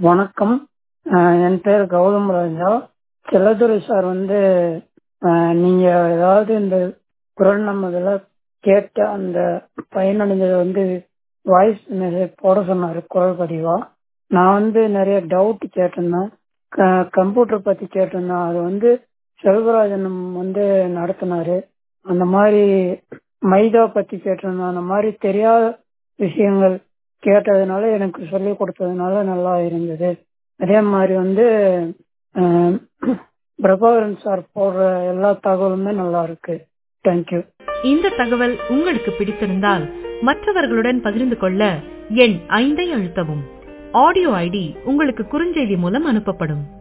வணக்கம் அஹ் என் பேர் கௌதம் ராஜா செல்லதுரை சார் வந்து அஹ் நீங்க ஏதாவது இந்த குரல் நம்மதுல கேட்ட அந்த பயனடைஞ்சதை வந்து வாய்ஸ் மெசேஜ் போட சொன்னாரு குரல் பதிவா நான் வந்து நிறைய டவுட் கேட்டிருந்தேன் கம்ப்யூட்டர் பத்தி கேட்டிருந்தேன் அது வந்து செல்வராஜன் வந்து நடத்தினாரு அந்த மாதிரி மைதா பத்தி கேட்டிருந்தேன் அந்த மாதிரி தெரியாத விஷயங்கள் கேட்டதுனால எனக்கு சொல்லி கொடுத்ததுனால நல்லா இருந்தது அதே மாதிரி வந்து அஹ், பிரபாகரன் சார் போடுற எல்லா தகவலுமே நல்லா இருக்கு தேங்க்யூ இந்த தகவல் உங்களுக்கு பிடித்திருந்தால் மற்றவர்களுடன் பகிர்ந்து கொள்ள எண் ஐந்தை அழுத்தவும் ஆடியோ ஐடி உங்களுக்கு குறுஞ்செய்தி மூலம் அனுப்பப்படும்